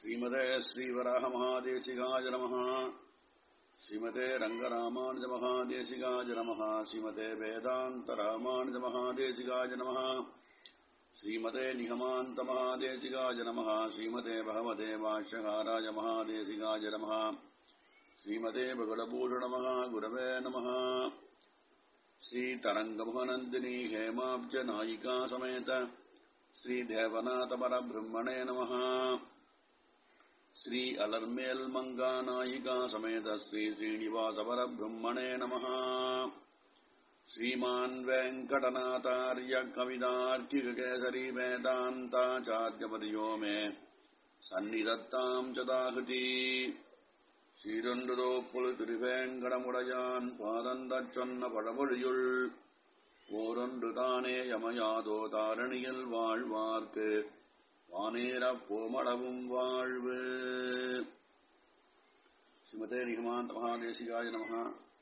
श्रीमते श्रीवराहमहादेशिकाय नमः श्रीमते रङ्गरामानुजमहादेशिकाय नमः श्रीमते वेदान्तरामानुजमहादेशिकाय नमः श्रीमते निगमान्तमहादेशिकाय नमः श्रीमते भगवते भाष्यकाराय महादेशिकाय नमः श्रीमते भगवभूषणमः गुरवे नमः श्रीतरङ्गमहनन्दिनी हेमाब्जनायिका समेत श्रीदेवनाथपरब्रह्मणे नमः श्री अलर्मेल् मङ्गानायिका समेत श्री श्रीनिवासपरब्रह्मणे नमः श्रीमान् वेङ्कटनाथार्य कविदार्किककेसरी वेदान्ताचार्यपर्यो मे सन्निधत्ताम् च दाहृति சீரொன்றுதோப்புள் திருவேங்கடமுடையான் பாதந்தச் சொன்ன பழமொழியுள் ஓரொன்று தானே யமயாதோ தாரணியில் வாழ்வார்க்கு வானேரப் போமளவும் வாழ்வு ஸ்ரீமதே நிகமாந்த மகாதேசிகாய நமக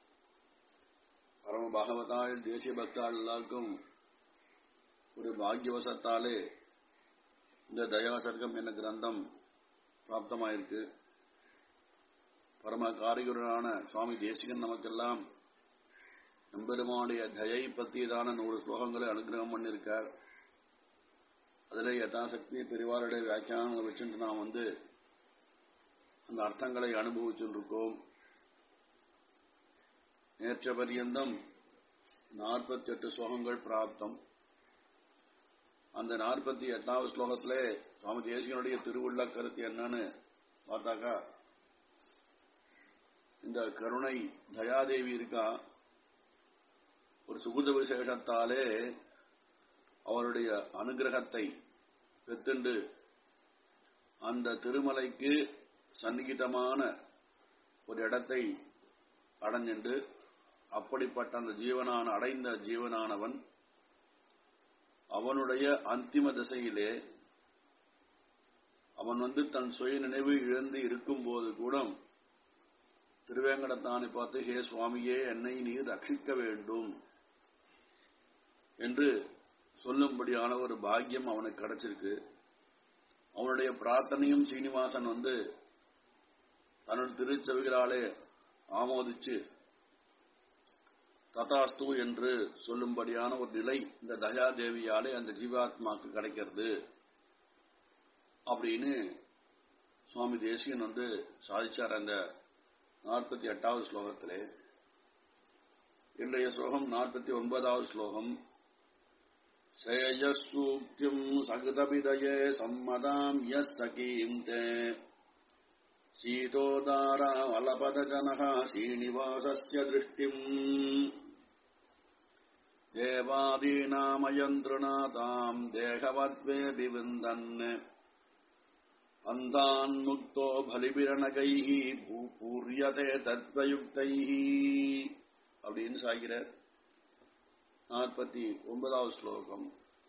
பரம பாகவதாயில் தேசிய பக்தாள் எல்லாருக்கும் ஒரு பாக்யவசத்தாலே இந்த தயாசர்க்கம் என்ற கிரந்தம் பிராப்தமாயிருக்கு பரம காரிகரான சுவாமி தேசிகன் நமக்கெல்லாம் நம்பெருமானுடைய தயை பற்றியதான நூறு ஸ்லோகங்களை அனுகிரகம் பண்ணியிருக்கார் அதில் யதாசக்தி பெரிவாருடைய வியாக்கியானங்களை வச்சுட்டு நாம் வந்து அந்த அர்த்தங்களை அனுபவிச்சுருக்கோம் நேற்ற பரியந்தம் நாற்பத்தி எட்டு ஸ்லோகங்கள் பிராப்தம் அந்த நாற்பத்தி எட்டாவது ஸ்லோகத்திலே சுவாமி தேசிகனுடைய திருவுள்ள கருத்து என்னன்னு பார்த்தாக்கா இந்த கருணை தயாதேவி இருக்கா ஒரு சுகுத விசேஷத்தாலே அவருடைய அனுகிரகத்தை பெற்றுண்டு அந்த திருமலைக்கு சந்நிகிதமான ஒரு இடத்தை அடைஞ்சுண்டு அப்படிப்பட்ட அந்த ஜீவனான அடைந்த ஜீவனானவன் அவனுடைய அந்திம திசையிலே அவன் வந்து தன் சுய நினைவு இழந்து இருக்கும்போது கூட திருவேங்கடத்தானை பார்த்து ஹே சுவாமியே என்னை நீர் ரட்சிக்க வேண்டும் என்று சொல்லும்படியான ஒரு பாக்கியம் அவனுக்கு கிடைச்சிருக்கு அவனுடைய பிரார்த்தனையும் சீனிவாசன் வந்து தன்னுடைய திருச்செவிகளாலே ஆமோதிச்சு ததாஸ்து என்று சொல்லும்படியான ஒரு நிலை இந்த தயாதேவியாலே அந்த ஜீவாத்மாக்கு கிடைக்கிறது அப்படின்னு சுவாமி தேசியன் வந்து சாதிச்சார் அந்த நாற்பத்தி எட்டாவது ஸ்லோகத்திலே இன்றைய ஸ்லோகம் நாற்பத்தி ஒன்பதாவது ஸ்லோகம் சேயசூக்திம் சகிதபிதயே சம்மதாம் யஸ் சகீம் தே சீதோதாரா அலபதஜனः ஸ்ரீனிவாசஸ்ய திருஷ்டிம் தேவாதீனாமயந்திருநாதாம் தேகவத்வே விவிந்தன் अन्तान्मुक्तो பலிபிரணகைः பூரியதே தத்வயுக்தைः அப்படின்னு சாகிறார் நாற்பத்தி ஒன்பதாவது ஸ்லோகம்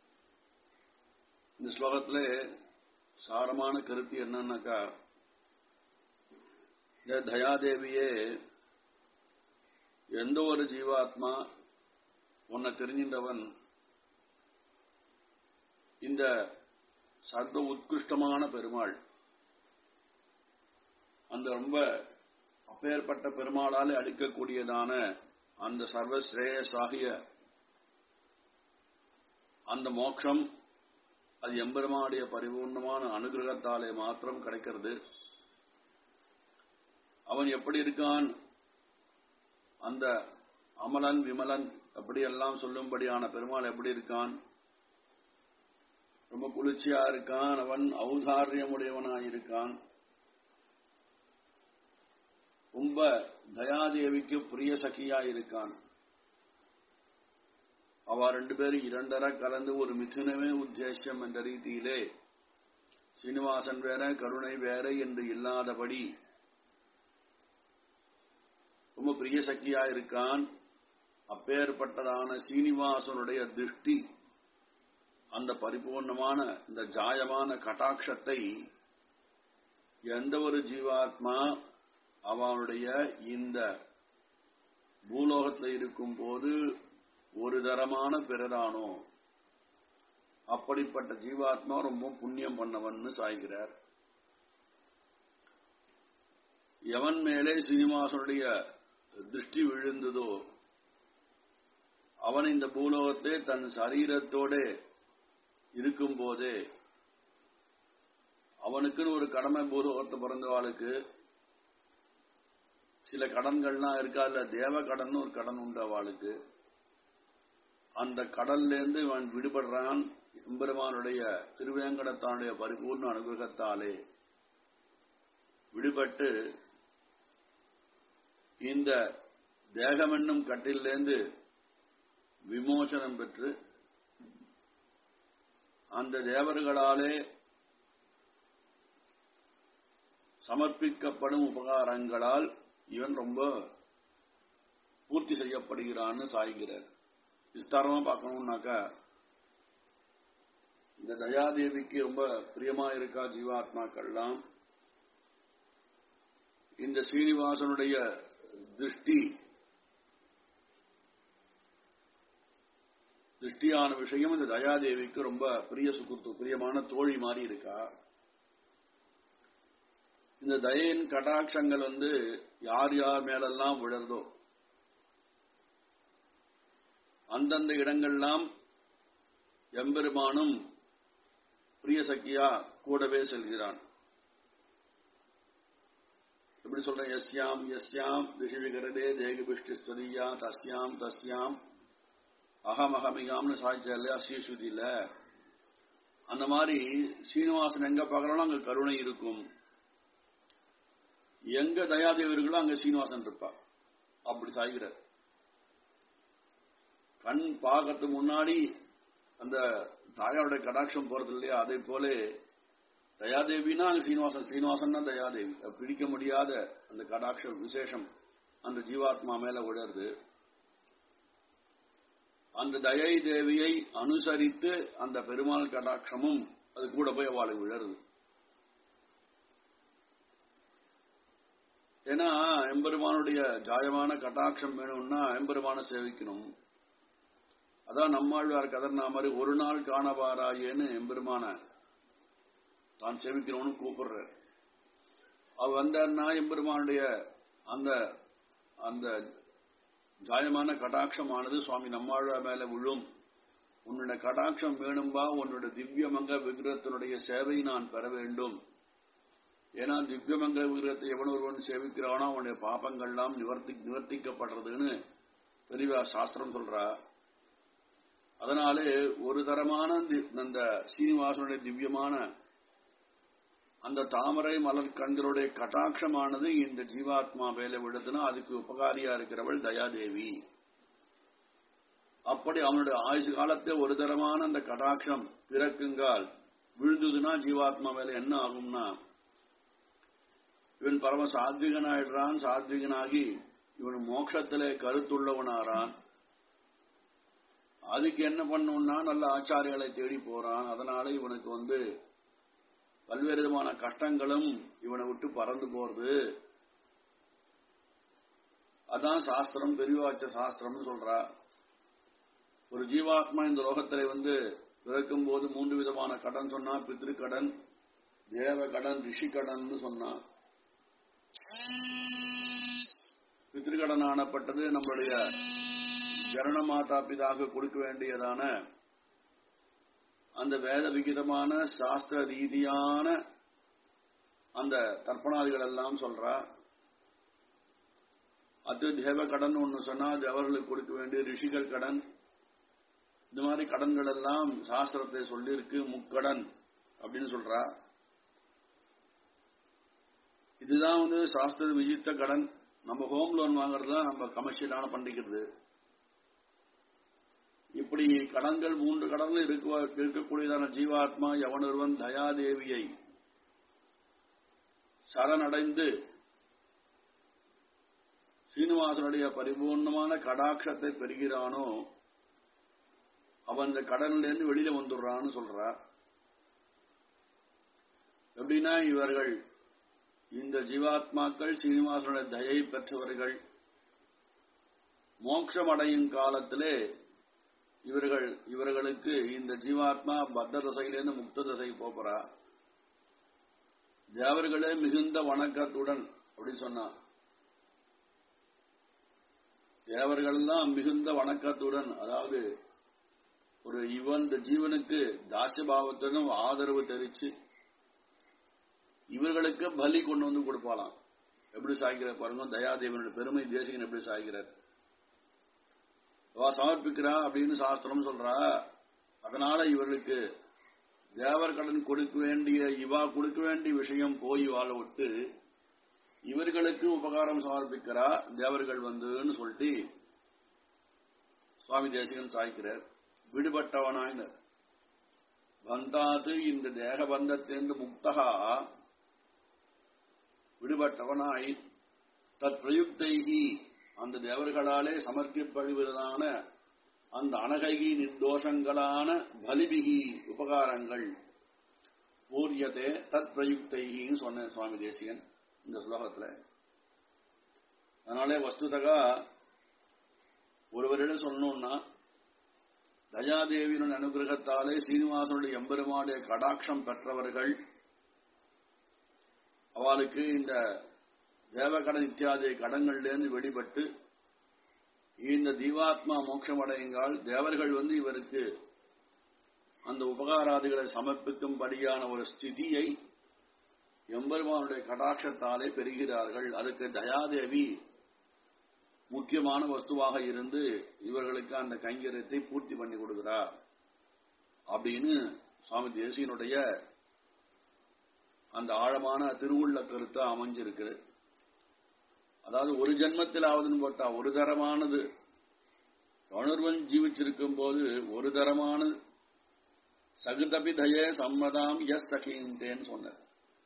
இந்த ஸ்லோகத்துல சாரமான கருத்து என்னன்னாக்கா இந்த தயாதேவியே எந்த ஒரு ஜீவாத்மா உன்னை தெரிஞ்சின்றவன் இந்த சர்வ உத்கிருஷ்டமான பெருமாள் அந்த ரொம்ப அப்பேற்பட்ட பெருமாளாலே அளிக்கக்கூடியதான அந்த சர்வஸ்ரேயசாகிய அந்த மோட்சம் அது எம்பெருமானுடைய பரிபூர்ணமான அனுகிரகத்தாலே மாத்திரம் கிடைக்கிறது அவன் எப்படி இருக்கான் அந்த அமலன் விமலன் அப்படியெல்லாம் சொல்லும்படியான பெருமாள் எப்படி இருக்கான் ரொம்ப குளிர்ச்சியா இருக்கான் அவன் ஔதாரியமுடையவனாய் இருக்கான் ரொம்ப தயாதேவிக்கு பிரிய சகியா இருக்கான் அவ ரெண்டு பேரும் இரண்டர கலந்து ஒரு மிதுனமே உத்தேசம் என்ற ரீதியிலே சீனிவாசன் வேற கருணை வேற என்று இல்லாதபடி ரொம்ப பிரிய சக்தியா இருக்கான் அப்பேற்பட்டதான சீனிவாசனுடைய திருஷ்டி அந்த பரிபூர்ணமான இந்த ஜாயமான கட்டாட்சத்தை எந்த ஒரு ஜீவாத்மா அவனுடைய இந்த பூலோகத்தில் இருக்கும் போது ஒரு தரமான பிறதானோ அப்படிப்பட்ட ஜீவாத்மா ரொம்ப புண்ணியம் பண்ணவன்னு சாய்கிறார் எவன் மேலே சீனிவாசனுடைய திருஷ்டி விழுந்ததோ அவன் இந்த பூலோகத்தை தன் சரீரத்தோட இருக்கும் போதே அவனுக்குன்னு ஒரு கடமை பூலோகத்தை பிறந்தவாளுக்கு சில கடன்கள்லாம் இருக்காதுல தேவ கடன் ஒரு கடன் உண்டு அவளுக்கு அந்த கடல்ல இருந்து இவன் விடுபடுறான் எம்பெருமானுடைய திருவேங்கடத்தானுடைய பரிபூர்ண அனுகிரகத்தாலே விடுபட்டு இந்த தேகமென்னும் கட்டிலிருந்து விமோசனம் பெற்று அந்த தேவர்களாலே சமர்ப்பிக்கப்படும் உபகாரங்களால் இவன் ரொம்ப பூர்த்தி செய்யப்படுகிறான்னு சாய்கிறார் விஸ்தாரமா பார்க்கணும்னாக்கா இந்த தயாதேவிக்கு ரொம்ப பிரியமா இருக்கா ஜீவாத்மாக்கள்லாம் இந்த ஸ்ரீனிவாசனுடைய திருஷ்டி திருஷ்டியான விஷயம் இந்த தயாதேவிக்கு ரொம்ப பிரிய சுகுர்த்து பிரியமான தோழி மாதிரி இருக்கா இந்த தயன் கடாட்சங்கள் வந்து யார் யார் மேலெல்லாம் விழறதோ அந்தந்த இடங்கள்லாம் எம்பெருமானும் பிரிய சக்கியா கூடவே செல்கிறான் எப்படி சொல்றேன் எஸ்யாம் எஸ்யாம் திசிவிகரதே தேகபிஷ்டி ஸ்வதியா தஸ்யாம் தஸ்யாம் அகம் அகமிகாம்னு சாய்ச்சா இல்லையா ஸ்ரீஸ்ருதியில அந்த மாதிரி சீனிவாசன் எங்க பார்க்கறோம் அங்க கருணை இருக்கும் எங்க தயாதேவர்களோ அங்க சீனிவாசன் இருப்பா அப்படி சாய்கிறார் கண் பார்க்கறதுக்கு முன்னாடி அந்த தாயாருடைய கடாட்சம் போறது இல்லையா அதே போல தயாதேவினா அங்க சீனிவாசன் சீனிவாசன் தான் தயாதேவி பிடிக்க முடியாத அந்த கடாட்சம் விசேஷம் அந்த ஜீவாத்மா மேல விழருது அந்த தயை தேவியை அனுசரித்து அந்த பெருமாள் கடாட்சமும் அது கூட போய் அவளுக்கு விழருது ஏன்னா எம்பெருமானுடைய ஜாயமான கட்டாட்சம் வேணும்னா எம்பெருமான சேவிக்கணும் அதான் நம்மாழ்வார் கதர்னா மாதிரி ஒரு நாள் காணவாராயேன்னு எம்பெருமான தான் சேவிக்கணும்னு கூப்பிடுறார் அவர் வந்தார்னா எம்பெருமானுடைய அந்த அந்த ஜாயமான கடாட்சமானது சுவாமி நம்மாழ்வார் மேல விழும் உன்னுடைய கடாட்சம் வேணும்பா உன்னுடைய திவ்யமங்க விக்கிரத்தினுடைய சேவை நான் பெற வேண்டும் ஏன்னா திவ்யமங்கல விக்கிரத்தை எவன் ஒருவன் சேவிக்கிறானோ அவனுடைய பாப்பங்கள்லாம் நிவர்த்தி நிவர்த்திக்கப்படுறதுன்னு பெரியவா சாஸ்திரம் சொல்றா அதனாலே ஒரு தரமான அந்த சீனிவாசனுடைய திவ்யமான அந்த தாமரை மலர் கண்களுடைய கட்டாட்சமானது இந்த ஜீவாத்மா மேல விடுதுன்னா அதுக்கு உபகாரியா இருக்கிறவள் தயாதேவி அப்படி அவனுடைய ஆயுசு காலத்தை ஒரு தரமான அந்த கட்டாட்சம் பிறக்குங்கால் விழுந்ததுன்னா ஜீவாத்மா மேல என்ன ஆகும்னா இவன் பரம சாத்விகனாயிடுறான் சாத்விகனாகி இவன் மோட்சத்திலே கருத்துள்ளவனாரான் அதுக்கு என்ன பண்ணும்னா நல்ல ஆச்சாரிகளை தேடி போறான் அதனால இவனுக்கு வந்து பல்வேறு விதமான கஷ்டங்களும் இவனை விட்டு பறந்து போறது அதான் சாஸ்திரம் பெரியவாச்ச சாஸ்திரம்னு சொல்றா ஒரு ஜீவாத்மா இந்த லோகத்திலே வந்து பிறக்கும் போது மூன்று விதமான கடன் சொன்னா பித்ருக்கடன் தேவ கடன் ரிஷி கடன் சொன்னா பித்ருக்கடன் ஆனப்பட்டது நம்மளுடைய ஜரண மாதா பிதாக கொடுக்க வேண்டியதான அந்த வேத விகிதமான சாஸ்திர ரீதியான அந்த தர்ப்பணாதிகள் எல்லாம் சொல்றா அது தேவ கடன் ஒன்னு சொன்னா அது அவர்களுக்கு கொடுக்க வேண்டிய ரிஷிகள் கடன் இந்த மாதிரி கடன்கள் எல்லாம் சாஸ்திரத்தை சொல்லியிருக்கு முக்கடன் அப்படின்னு சொல்றா இதுதான் வந்து சாஸ்திர விஜித்த கடன் நம்ம ஹோம் லோன் வாங்குறது தான் நம்ம கமர்ஷியலான பண்ணிக்கிறது இப்படி கடன்கள் மூன்று கடன்கள் இருக்கக்கூடியதான ஜீவாத்மா எவனொருவன் தயாதேவியை சரணடைந்து சீனிவாசனுடைய பரிபூர்ணமான கடாட்சத்தை பெறுகிறானோ அவன் இந்த கடன்ல இருந்து வெளியில வந்துடுறான்னு சொல்றார் எப்படின்னா இவர்கள் இந்த ஜீவாத்மாக்கள் சீனிவாசனுடைய தயை பெற்றவர்கள் மோட்சம் அடையும் காலத்திலே இவர்கள் இவர்களுக்கு இந்த ஜீவாத்மா பத்த தசையிலிருந்து முக்த தசை போகிறா தேவர்களே மிகுந்த வணக்கத்துடன் அப்படின்னு சொன்னான் தேவர்கள்லாம் மிகுந்த வணக்கத்துடன் அதாவது ஒரு இவன் இந்த ஜீவனுக்கு தாசியபாவத்துடன் ஆதரவு தெரிச்சு இவர்களுக்கு பலி கொண்டு வந்து கொடுப்பாளாம் எப்படி சாய்க்கிறார் பாருங்க தயாதேவனுடைய பெருமை தேசிகன் எப்படி சாய்க்கிறார் அவ சமர்ப்பிக்கிறா அப்படின்னு சாஸ்திரம் சொல்றா அதனால இவர்களுக்கு தேவர் கடன் கொடுக்க வேண்டிய இவா கொடுக்க வேண்டிய விஷயம் போய் வாழ விட்டு இவர்களுக்கு உபகாரம் சமர்ப்பிக்கிறா தேவர்கள் வந்துன்னு சொல்லிட்டு சுவாமி தேசிகன் சாய்க்கிறார் விடுபட்டவனாயினர் பந்தாது இந்த தேக பந்தத்திலிருந்து முக்தகா விடுபட்டவனாய் தத் பிரயுக்தைகி அந்த தேவர்களாலே சமர்ப்பிக்கப்படுவதான அந்த அனகைகி நிர்தோஷங்களான பலிபிகி உபகாரங்கள் பூரியதே தத் பிரயுக்தைகின்னு சொன்ன சுவாமி தேசிகன் இந்த ஸ்லோகத்துல அதனாலே வஸ்துதகா ஒருவரிடம் சொல்லணும்னா தயாதேவியின் அனுகிரகத்தாலே சீனிவாசனுடைய எம்பெருமானுடைய கடாட்சம் பெற்றவர்கள் அவளுக்கு இந்த தேவகடன் இத்தியாதி கடன்கள்லேருந்து வெளிப்பட்டு இந்த தீவாத்மா மோட்சம் அடையுங்கால் தேவர்கள் வந்து இவருக்கு அந்த உபகாராதிகளை சமர்ப்பிக்கும்படியான ஒரு ஸ்திதியை எம்பெருமானுடைய கடாட்சத்தாலே பெறுகிறார்கள் அதுக்கு தயாதேவி முக்கியமான வஸ்துவாக இருந்து இவர்களுக்கு அந்த கைங்கரியத்தை பூர்த்தி பண்ணி கொடுக்கிறார் அப்படின்னு சுவாமி தேசியனுடைய அந்த ஆழமான திருவுள்ள கருத்தா அமைஞ்சிருக்கு அதாவது ஒரு ஜென்மத்தில் ஆவதுன்னு போட்டா ஒரு தரமானது கணர்வன் ஜீவிச்சிருக்கும் போது ஒரு தரமானது சகுதபிதய சம்மதாம் எஸ் சகிந்தேன்னு சொன்னார்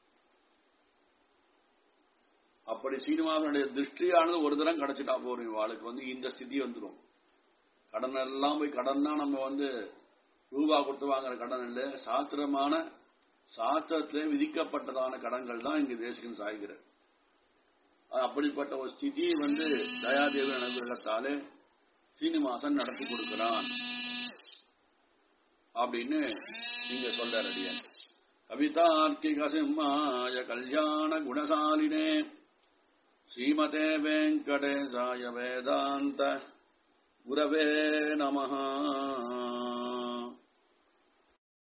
அப்படி சீனிவாசனுடைய திருஷ்டியானது ஒரு தரம் கிடைச்சிட்டா போறோம் இவாளுக்கு வந்து இந்த ஸ்திதி வந்துடும் கடன் எல்லாம் போய் கடன் தான் நம்ம வந்து ரூபா கொடுத்து வாங்குற கடன் இல்லை சாஸ்திரமான சாஸ்திரத்திலே விதிக்கப்பட்டதான கடன்கள் தான் இங்க தேசிகன் சாய்கிறார் அப்படிப்பட்ட ஒரு ஸ்திதி வந்து தயாதேவி அனுகிரகத்தாலே சீனிவாசன் நடத்தி கொடுக்கிறான் அப்படின்னு நீங்க சொல்ற அடியன் கவிதார்க்கிக சிம்மாய கல்யாண குணசாலினே ஸ்ரீமதே வெங்கடேசாய வேதாந்த குரவே நமஹா